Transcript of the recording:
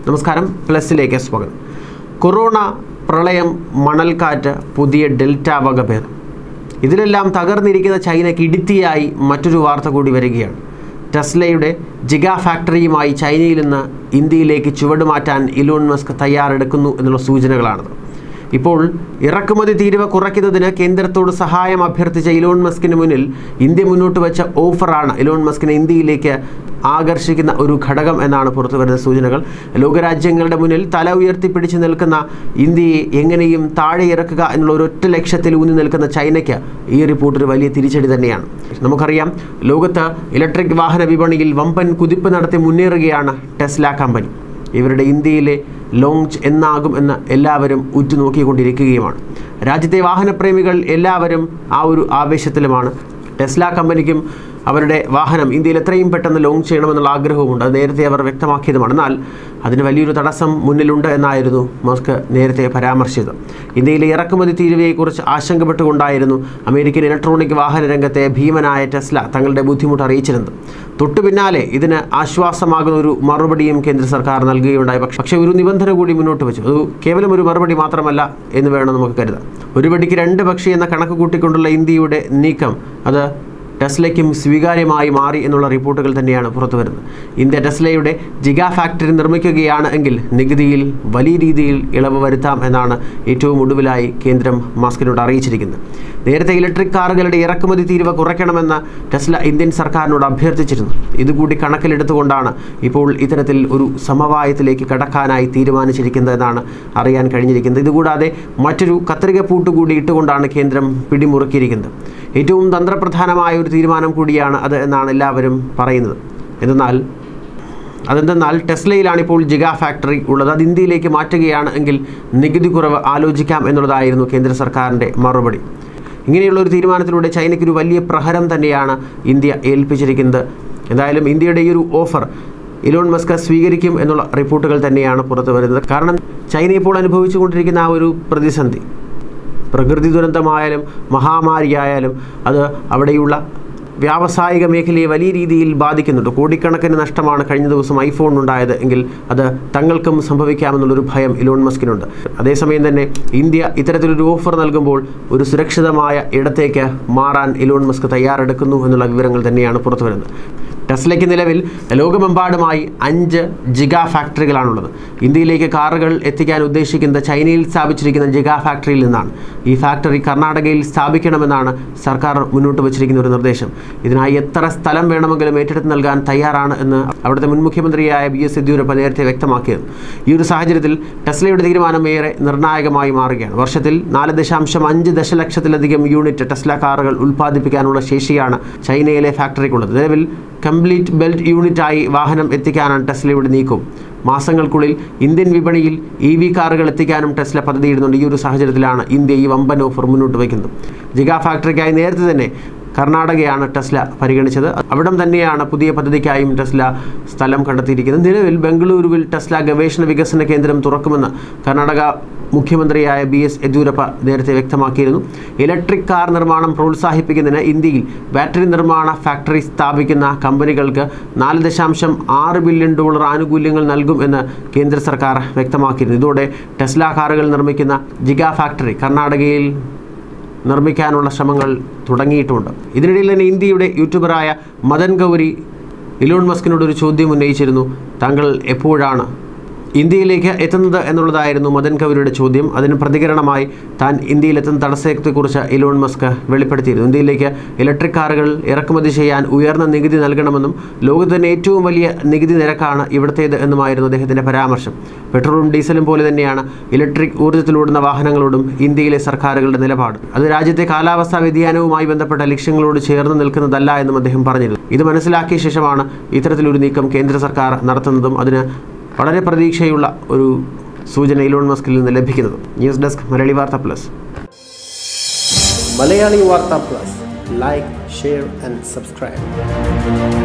നമസ്കാരം പ്ലസിലേക്ക് സ്വാഗതം കൊറോണ പ്രളയം മണൽക്കാറ്റ് പുതിയ ഡെൽറ്റ വകഭേദം ഇതിലെല്ലാം തകർന്നിരിക്കുന്ന ചൈനയ്ക്ക് ഇടുത്തിയായി മറ്റൊരു വാർത്ത കൂടി വരികയാണ് ടെസ്ലയുടെ ജിഗ ഫാക്ടറിയുമായി ചൈനയിൽ നിന്ന് ഇന്ത്യയിലേക്ക് ചുവടുമാറ്റാൻ ഇലോൺ മസ്ക് തയ്യാറെടുക്കുന്നു എന്നുള്ള സൂചനകളാണത് ഇപ്പോൾ ഇറക്കുമതി തീരുവ കുറയ്ക്കുന്നതിന് കേന്ദ്രത്തോട് സഹായം അഭ്യർത്ഥിച്ച ഇലോൺ മസ്കിന് മുന്നിൽ ഇന്ത്യ മുന്നോട്ട് വെച്ച ഓഫറാണ് ഇലോൺ മസ്കിനെ ഇന്ത്യയിലേക്ക് ആകർഷിക്കുന്ന ഒരു ഘടകം എന്നാണ് പുറത്തു വരുന്ന സൂചനകൾ ലോകരാജ്യങ്ങളുടെ മുന്നിൽ തല ഉയർത്തിപ്പിടിച്ച് നിൽക്കുന്ന ഇന്ത്യയെ എങ്ങനെയും താഴെ ഇറക്കുക എന്നുള്ള ഒരൊറ്റ ലക്ഷ്യത്തിൽ ഊന്നി നിൽക്കുന്ന ചൈനയ്ക്ക് ഈ റിപ്പോർട്ട് ഒരു വലിയ തിരിച്ചടി തന്നെയാണ് നമുക്കറിയാം ലോകത്ത് ഇലക്ട്രിക് വാഹന വിപണിയിൽ വമ്പൻ കുതിപ്പ് നടത്തി മുന്നേറുകയാണ് ടെസ്ല കമ്പനി ഇവരുടെ ഇന്ത്യയിലെ ലോഞ്ച് എന്നാകും എന്ന് എല്ലാവരും ഉറ്റുനോക്കിക്കൊണ്ടിരിക്കുകയുമാണ് രാജ്യത്തെ വാഹനപ്രേമികൾ എല്ലാവരും ആ ഒരു ആവേശത്തിലുമാണ് ടെസ്ല കമ്പനിക്കും അവരുടെ വാഹനം ഇന്ത്യയിൽ എത്രയും പെട്ടെന്ന് ലോഞ്ച് ചെയ്യണമെന്നുള്ള ആഗ്രഹവുമുണ്ട് അത് നേരത്തെ അവർ വ്യക്തമാക്കിയതുമാണ് എന്നാൽ അതിന് വലിയൊരു തടസ്സം മുന്നിലുണ്ട് എന്നായിരുന്നു മസ്ക് നേരത്തെ പരാമർശിച്ചത് ഇന്ത്യയിലെ ഇറക്കുമതി തീരുവയെക്കുറിച്ച് ആശങ്കപ്പെട്ടുകൊണ്ടായിരുന്നു അമേരിക്കൻ ഇലക്ട്രോണിക് വാഹന രംഗത്തെ ഭീമനായ ടെസ്ല തങ്ങളുടെ ബുദ്ധിമുട്ട് അറിയിച്ചിരുന്നത് തൊട്ടു പിന്നാലെ ഇതിന് ആശ്വാസമാകുന്ന ഒരു മറുപടിയും കേന്ദ്ര സർക്കാർ നൽകുകയുണ്ടായി പക്ഷേ പക്ഷേ ഒരു നിബന്ധന കൂടി മുന്നോട്ട് വെച്ചു അത് കേവലം ഒരു മറുപടി മാത്രമല്ല എന്ന് വേണം നമുക്ക് കരുതാം ഒരു വെടിക്ക് രണ്ട് പക്ഷി എന്ന കണക്ക് കൂട്ടിക്കൊണ്ടുള്ള ഇന്ത്യയുടെ നീക്കം അത് ടെസ്ലയ്ക്കും സ്വീകാര്യമായി മാറി എന്നുള്ള റിപ്പോർട്ടുകൾ തന്നെയാണ് പുറത്തു വരുന്നത് ഇന്ത്യ ടെസ്ലയുടെ ജിഗ ഫാക്ടറി നിർമ്മിക്കുകയാണ് എങ്കിൽ നികുതിയിൽ വലിയ രീതിയിൽ ഇളവ് വരുത്താം എന്നാണ് ഏറ്റവും ഒടുവിലായി കേന്ദ്രം മാസ്കിനോട് അറിയിച്ചിരിക്കുന്നത് നേരത്തെ ഇലക്ട്രിക് കാറുകളുടെ ഇറക്കുമതി തീരുവ കുറയ്ക്കണമെന്ന് ടെസ്ല ഇന്ത്യൻ സർക്കാരിനോട് അഭ്യർത്ഥിച്ചിരുന്നു ഇതുകൂടി കണക്കിലെടുത്തുകൊണ്ടാണ് ഇപ്പോൾ ഇത്തരത്തിൽ ഒരു സമവായത്തിലേക്ക് കടക്കാനായി തീരുമാനിച്ചിരിക്കുന്നതെന്നാണ് അറിയാൻ കഴിഞ്ഞിരിക്കുന്നത് ഇതുകൂടാതെ മറ്റൊരു കത്രിക പൂട്ടുകൂടി ഇട്ടുകൊണ്ടാണ് കേന്ദ്രം പിടിമുറുക്കിയിരിക്കുന്നത് ഏറ്റവും തന്ത്രപ്രധാനമായ ഒരു തീരുമാനം കൂടിയാണ് അത് എന്നാണ് എല്ലാവരും പറയുന്നത് എന്നാൽ അതെന്തെന്നാൽ ടെസ്ലയിലാണ് ഇപ്പോൾ ജിഗ ഫാക്ടറി ഉള്ളത് അത് ഇന്ത്യയിലേക്ക് മാറ്റുകയാണ് എങ്കിൽ നികുതി കുറവ് ആലോചിക്കാം എന്നുള്ളതായിരുന്നു കേന്ദ്ര സർക്കാരിൻ്റെ മറുപടി ഇങ്ങനെയുള്ള ഒരു തീരുമാനത്തിലൂടെ ചൈനയ്ക്ക് ഒരു വലിയ പ്രഹരം തന്നെയാണ് ഇന്ത്യ ഏൽപ്പിച്ചിരിക്കുന്നത് എന്തായാലും ഇന്ത്യയുടെ ഈ ഒരു ഓഫർ ഇലോൺ മസ്ക് സ്വീകരിക്കും എന്നുള്ള റിപ്പോർട്ടുകൾ തന്നെയാണ് പുറത്തു വരുന്നത് കാരണം ചൈന ഇപ്പോൾ അനുഭവിച്ചുകൊണ്ടിരിക്കുന്ന ആ ഒരു പ്രതിസന്ധി പ്രകൃതി ദുരന്തമായാലും മഹാമാരിയായാലും അത് അവിടെയുള്ള വ്യാവസായിക മേഖലയെ വലിയ രീതിയിൽ ബാധിക്കുന്നുണ്ട് കോടിക്കണക്കിന് നഷ്ടമാണ് കഴിഞ്ഞ ദിവസം ഐഫോൺ ഉണ്ടായത് എങ്കിൽ അത് തങ്ങൾക്കും സംഭവിക്കാമെന്നുള്ളൊരു ഭയം ഇലോൺ മസ്കിനുണ്ട് അതേസമയം തന്നെ ഇന്ത്യ ഇത്തരത്തിലൊരു ഓഫർ നൽകുമ്പോൾ ഒരു സുരക്ഷിതമായ ഇടത്തേക്ക് മാറാൻ ഇലോൺ മസ്ക് തയ്യാറെടുക്കുന്നു എന്നുള്ള വിവരങ്ങൾ തന്നെയാണ് പുറത്തു വരുന്നത് ടെസ്ലയ്ക്ക് നിലവിൽ ലോകമെമ്പാടുമായി അഞ്ച് ജിഗ ഫാക്ടറികളാണുള്ളത് ഇന്ത്യയിലേക്ക് കാറുകൾ എത്തിക്കാൻ ഉദ്ദേശിക്കുന്നത് ചൈനയിൽ സ്ഥാപിച്ചിരിക്കുന്ന ജിഗ ഫാക്ടറിയിൽ നിന്നാണ് ഈ ഫാക്ടറി കർണാടകയിൽ സ്ഥാപിക്കണമെന്നാണ് സർക്കാർ മുന്നോട്ട് വച്ചിരിക്കുന്ന ഒരു നിർദ്ദേശം ഇതിനായി എത്ര സ്ഥലം വേണമെങ്കിലും ഏറ്റെടുത്ത് നൽകാൻ തയ്യാറാണ് എന്ന് അവിടുത്തെ മുൻ മുഖ്യമന്ത്രിയായ ബി എസ് യെദ്യൂരപ്പ നേരത്തെ വ്യക്തമാക്കിയത് ഈ ഒരു സാഹചര്യത്തിൽ ടെസ്ലയുടെ തീരുമാനം ഏറെ നിർണായകമായി മാറുകയാണ് വർഷത്തിൽ നാല് ദശാംശം അഞ്ച് ദശലക്ഷത്തിലധികം യൂണിറ്റ് ടെസ്ല കാറുകൾ ഉൽപ്പാദിപ്പിക്കാനുള്ള ശേഷിയാണ് ചൈനയിലെ ഫാക്ടറിക്കുള്ളത് നിലവിൽ കംപ്ലീറ്റ് ബെൽറ്റ് യൂണിറ്റായി വാഹനം എത്തിക്കാനാണ് ടെസ്ലയുടെ നീക്കം മാസങ്ങൾക്കുള്ളിൽ ഇന്ത്യൻ വിപണിയിൽ ഇ വി കാറുകൾ എത്തിക്കാനും ടെസ്ല പദ്ധതിയിടുന്നുണ്ട് ഈ ഒരു സാഹചര്യത്തിലാണ് ഇന്ത്യ ഈ വമ്പൻ ഓഫർ മുന്നോട്ട് വയ്ക്കുന്നത് ജിഗ ഫാക്ടറിക്കായി നേരത്തെ തന്നെ കർണാടകയാണ് ടെസ്ല പരിഗണിച്ചത് അവിടം തന്നെയാണ് പുതിയ പദ്ധതിക്കായും ടെസ്ല സ്ഥലം കണ്ടെത്തിയിരിക്കുന്നത് നിലവിൽ ബംഗളൂരുവിൽ ടെസ്ല ഗവേഷണ വികസന കേന്ദ്രം തുറക്കുമെന്ന് കർണാടക മുഖ്യമന്ത്രിയായ ബി എസ് യെദ്യൂരപ്പ നേരത്തെ വ്യക്തമാക്കിയിരുന്നു ഇലക്ട്രിക് കാർ നിർമ്മാണം പ്രോത്സാഹിപ്പിക്കുന്നതിന് ഇന്ത്യയിൽ ബാറ്ററി നിർമ്മാണ ഫാക്ടറി സ്ഥാപിക്കുന്ന കമ്പനികൾക്ക് നാല് ദശാംശം ആറ് ബില്യൺ ഡോളർ ആനുകൂല്യങ്ങൾ നൽകും എന്ന് കേന്ദ്ര സർക്കാർ വ്യക്തമാക്കിയിരുന്നു ഇതോടെ ടെസ്ല കാറുകൾ നിർമ്മിക്കുന്ന ജിഗ ഫാക്ടറി കർണാടകയിൽ നിർമ്മിക്കാനുള്ള ശ്രമങ്ങൾ തുടങ്ങിയിട്ടുമുണ്ട് ഇതിനിടയിൽ തന്നെ ഇന്ത്യയുടെ യൂട്യൂബറായ മദൻ ഗൗരി ഇലോൺ മസ്കിനോട് ഒരു ചോദ്യം ഉന്നയിച്ചിരുന്നു താങ്കൾ എപ്പോഴാണ് ഇന്ത്യയിലേക്ക് എത്തുന്നത് എന്നുള്ളതായിരുന്നു മദൻ കൗരിയുടെ ചോദ്യം അതിന് പ്രതികരണമായി താൻ ഇന്ത്യയിലെത്തുന്ന തടസ്സത്തെക്കുറിച്ച് ഇലോൺ മസ്ക് വെളിപ്പെടുത്തിയിരുന്നു ഇന്ത്യയിലേക്ക് ഇലക്ട്രിക് കാറുകൾ ഇറക്കുമതി ചെയ്യാൻ ഉയർന്ന നികുതി നൽകണമെന്നും ലോകത്ത് തന്നെ ഏറ്റവും വലിയ നികുതി നിരക്കാണ് ഇവിടുത്തേത് എന്നുമായിരുന്നു അദ്ദേഹത്തിൻ്റെ പരാമർശം പെട്രോളും ഡീസലും പോലെ തന്നെയാണ് ഇലക്ട്രിക് ഊർജ്ജത്തിലോടുന്ന വാഹനങ്ങളോടും ഇന്ത്യയിലെ സർക്കാരുകളുടെ നിലപാട് അത് രാജ്യത്തെ കാലാവസ്ഥാ വ്യതിയാനവുമായി ബന്ധപ്പെട്ട ലക്ഷ്യങ്ങളോട് ചേർന്ന് നിൽക്കുന്നതല്ല എന്നും അദ്ദേഹം പറഞ്ഞിരുന്നു ഇത് മനസ്സിലാക്കിയ ശേഷമാണ് ഇത്തരത്തിലൊരു നീക്കം കേന്ദ്ര സർക്കാർ നടത്തുന്നതും അതിന് വളരെ പ്രതീക്ഷയുള്ള ഒരു സൂചന ഇലോൺ മസ്കിൽ നിന്ന് ലഭിക്കുന്നത് ന്യൂസ് ഡെസ്ക് മലയാളി വാർത്ത പ്ലസ് മലയാളി വാർത്ത plus like share and subscribe